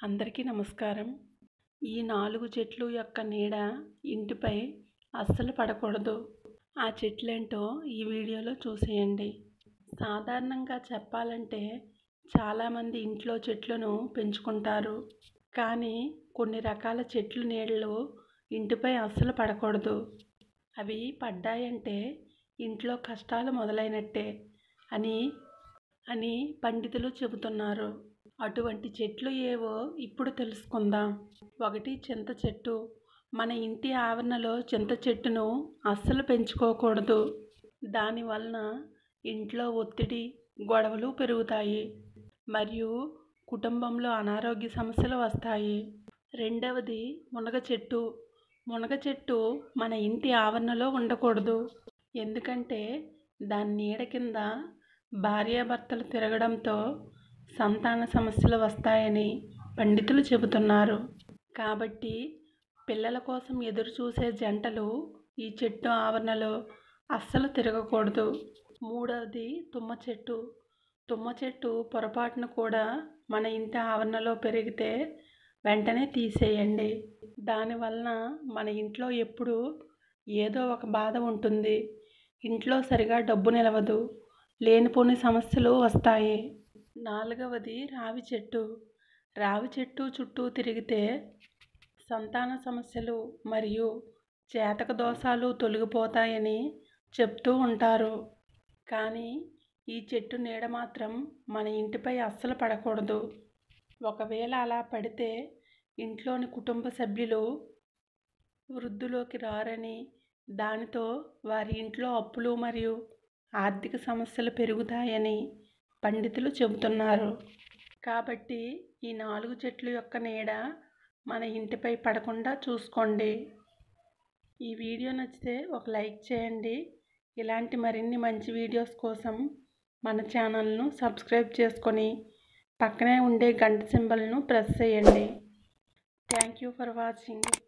అందరికీ నమస్కారం ఈ నాలుగు చెట్లు యొక్క నీడ ఇంటిపై అస్సలు పడకూడదు ఆ చెట్లేంటో ఈ వీడియోలో చూసేయండి సాధారణంగా చెప్పాలంటే చాలామంది ఇంట్లో చెట్లను పెంచుకుంటారు కానీ కొన్ని రకాల చెట్లు నీడలు ఇంటిపై అస్సలు పడకూడదు అవి పడ్డాయంటే ఇంట్లో కష్టాలు మొదలైనట్టే అని అని పండితులు చెబుతున్నారు అటువంటి చెట్లు ఏవో ఇప్పుడు తెలుసుకుందాం ఒకటి చింత చెట్టు మన ఇంటి ఆవరణలో చింత చెట్టును అస్సలు పెంచుకోకూడదు దానివలన ఇంట్లో ఒత్తిడి గొడవలు పెరుగుతాయి మరియు కుటుంబంలో అనారోగ్య సమస్యలు వస్తాయి రెండవది మునగ చెట్టు మునగ చెట్టు మన ఇంటి ఆవరణలో ఉండకూడదు ఎందుకంటే దాని నీడ కింద భార్యాభర్తలు తిరగడంతో సంతాన సమస్యలు వస్తాయని పండితులు చెబుతున్నారు కాబట్టి పిల్లల కోసం ఎదురు చూసే జంటలు ఈ చెట్టు ఆవరణలో అస్సలు తిరగకూడదు మూడవది తుమ్మ చెట్టు తుమ్మ చెట్టు పొరపాటున కూడా మన ఇంటి ఆవరణలో పెరిగితే వెంటనే తీసేయండి దానివలన మన ఇంట్లో ఎప్పుడు ఏదో ఒక బాధ ఉంటుంది ఇంట్లో సరిగా డబ్బు నిలవదు లేనిపోని సమస్యలు వస్తాయి నాలుగవది రావి చెట్టు రావి చెట్టు చుట్టూ తిరిగితే సంతాన సమస్యలు మరియు చేతక దోషాలు తొలగిపోతాయని చెప్తూ ఉంటారు కానీ ఈ చెట్టు నీడ మాత్రం మన ఇంటిపై అస్సలు పడకూడదు ఒకవేళ అలా పడితే ఇంట్లోని కుటుంబ సభ్యులు వృద్ధిలోకి రారని దానితో వారి ఇంట్లో అప్పులు మరియు ఆర్థిక సమస్యలు పెరుగుతాయని పండితులు చెబుతున్నారు కాబట్టి ఈ నాలుగు చెట్ల యొక్క నీడ మన ఇంటిపై పడకుండా చూసుకోండి ఈ వీడియో నచ్చితే ఒక లైక్ చేయండి ఇలాంటి మరిన్ని మంచి వీడియోస్ కోసం మన ఛానల్ను సబ్స్క్రైబ్ చేసుకొని పక్కనే ఉండే గంట సింబల్ను ప్రెస్ చేయండి థ్యాంక్ యూ ఫర్ వాచింగ్